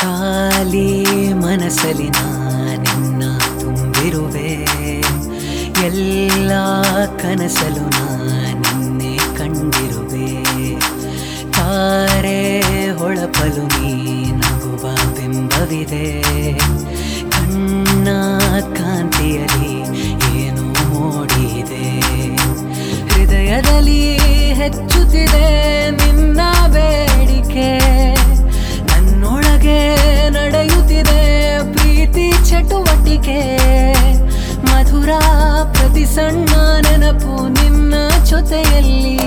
ಖಾಲಿ ಮನಸ್ಸಲ್ಲಿ ನಿನ್ನ ತುಂಬಿರುವೆ ಎಲ್ಲ ಕನಸಲು ನಿನ್ನೆ ಕಂಡಿರುವೆ ತಾರೆ ಹೊಳಪಲು ನೀ ನಗುವ ಬಿಂಬವಿದೆ ಕಣ್ಣ ಕಾಂತಿಯಲ್ಲಿ ಏನು ಮೂಡಿದೆ ಹೃದಯದಲ್ಲಿ ಹೆಚ್ಚುತ್ತಿದೆ ನಿನ್ನ ಬೇಡಿಕೆ ನನ್ನೊಳಗೆ ನಡೆಯುತ್ತಿದೆ ಪ್ರೀತಿ ಚಟುವಟಿಕೆ ಮಧುರ ಪ್ರತಿ ಸಣ್ಣ ನೆನಪು ನಿನ್ನ ಜೊತೆಯಲ್ಲಿ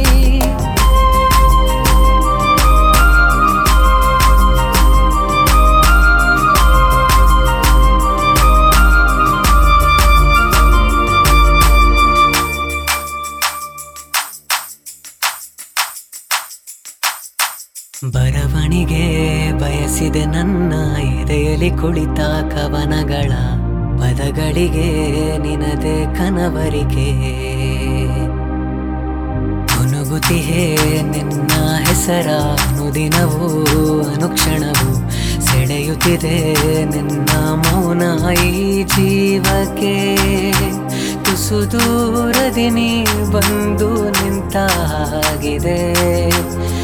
ಬರವಣಿಗೆ ಬಯಸಿದೆ ನನ್ನ ಎದೆಯಲ್ಲಿ ಕುಳಿತ ಕವನಗಳ ಪದಗಳಿಗೆ ನಿನದೆ ಕನವರಿಕೆ ಗುನುಗುತಿಹೆ ನಿನ್ನ ಹೆಸರ ಅನುದಿನವೂ ಅನುಕ್ಷಣವು ಸೆಳೆಯುತ್ತಿದೆ ನಿನ್ನ ಮೌನ ಈ ಜೀವಕ್ಕೆ ತುಸು ದೂರದಿ ನೀ ಬಂದು ನಿಂತ ಹಾಗಿದೆ